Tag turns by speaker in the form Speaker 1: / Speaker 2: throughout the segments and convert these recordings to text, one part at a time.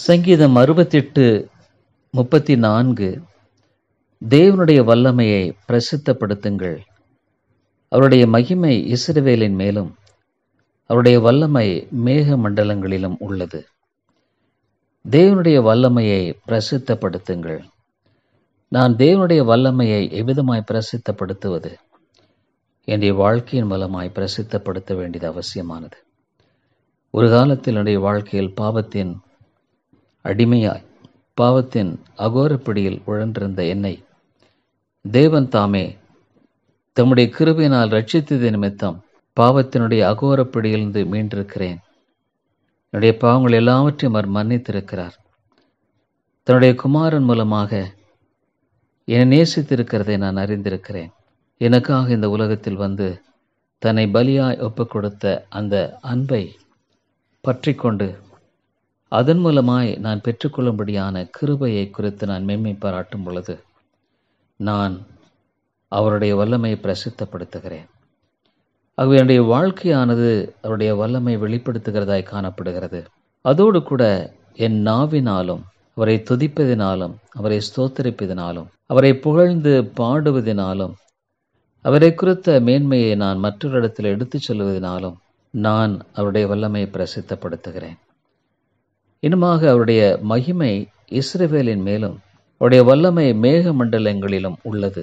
Speaker 1: சங்கீதம் அறுபத்தெட்டு முப்பத்தி நான்கு தேவனுடைய வல்லமையை பிரசித்தப்படுத்துங்கள் அவருடைய மகிமை இஸ்ரவேலின் மேலும் அவருடைய வல்லமை மேக மண்டலங்களிலும் உள்ளது தேவனுடைய வல்லமையை பிரசித்தப்படுத்துங்கள் நான் தேவனுடைய வல்லமையை எவ்விதமாய் பிரசித்தப்படுத்துவது என்னுடைய வாழ்க்கையின் மூலமாய் பிரசித்தப்படுத்த வேண்டியது அவசியமானது ஒரு காலத்தில் என்னுடைய வாழ்க்கையில் பாவத்தின் அடிமையாய் பாவத்தின் அகோரப்பிடியில் உழன்றிருந்த என்னை தேவன் தாமே தம்முடைய கிருபையினால் ரட்சித்தது நிமித்தம் பாவத்தினுடைய அகோரப்பிடியிலிருந்து மீண்டிருக்கிறேன் என்னுடைய பாவங்கள் எல்லாவற்றையும் அவர் மன்னித்திருக்கிறார் தன்னுடைய குமாரன் மூலமாக என்னை நேசித்திருக்கிறதை நான் அறிந்திருக்கிறேன் எனக்காக இந்த உலகத்தில் வந்து தன்னை பலியாய் ஒப்புக் கொடுத்த அந்த அன்பை பற்றி கொண்டு அதன் மூலமாய் நான் பெற்றுக்கொள்ளும்படியான கிருபையை குறித்து நான் மென்மை பாராட்டும் பொழுது நான் அவருடைய வல்லமையை பிரசித்தப்படுத்துகிறேன் ஆகவே என்னுடைய வாழ்க்கையானது அவருடைய வல்லமை வெளிப்படுத்துகிறதாய் காணப்படுகிறது அதோடு கூட என் நாவினாலும் அவரை துதிப்பதினாலும் அவரை ஸ்தோத்தரிப்பதினாலும் அவரை புகழ்ந்து பாடுவதினாலும் அவரை குறித்த மேன்மையை நான் மற்றொரு இடத்தில் எடுத்துச் சொல்வதனாலும் நான் அவருடைய வல்லமையை பிரசித்தப்படுத்துகிறேன் இன்னுமாக அவருடைய மகிமை இஸ்ரவேலின் மேலும் அவருடைய வல்லமை மேக மண்டலங்களிலும் உள்ளது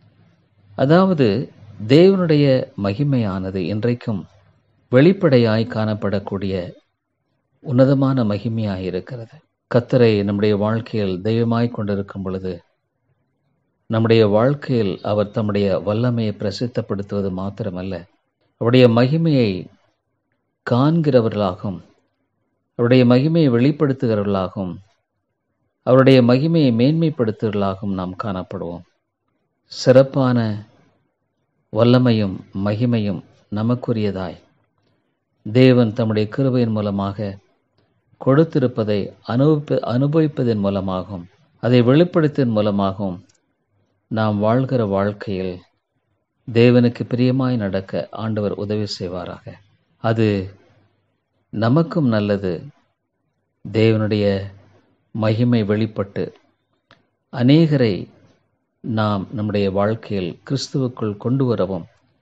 Speaker 1: அதாவது தேவனுடைய மகிமையானது இன்றைக்கும் வெளிப்படையாய் காணப்படக்கூடிய உன்னதமான மகிமையாய் இருக்கிறது கத்தரை நம்முடைய வாழ்க்கையில் தெய்வமாய் கொண்டிருக்கும் பொழுது நம்முடைய வாழ்க்கையில் அவர் தம்முடைய வல்லமையை பிரசித்தப்படுத்துவது மாத்திரமல்ல அவருடைய மகிமையை காண்கிறவர்களாகும் அவருடைய மகிமையை வெளிப்படுத்துகிறவர்களாகும் அவருடைய மகிமையை மேன்மைப்படுத்துகிறவர்களாகவும் நாம் காணப்படுவோம் சிறப்பான வல்லமையும் மகிமையும் நமக்குரியதாய் தேவன் தம்முடைய கிருபையின் மூலமாக கொடுத்திருப்பதை அனுபவி அனுபவிப்பதன் மூலமாகவும் அதை வெளிப்படுத்தின் மூலமாகவும் நாம் வாழ்கிற வாழ்க்கையில் தேவனுக்கு பிரியமாய் நடக்க ஆண்டவர் உதவி செய்வாராக அது நமக்கும் நல்லது தேவனுடைய மகிமை வெளிப்பட்டு அநேகரை நாம் நம்முடைய வாழ்க்கையில் கிறிஸ்துவுக்குள் கொண்டு வரவும்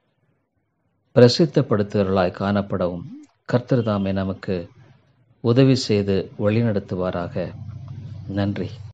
Speaker 1: பிரசித்தப்படுத்துகிறவர்களாய் காணப்படவும் கர்த்தர் தாமே நமக்கு உதவி செய்து வழிநடத்துவாராக நன்றி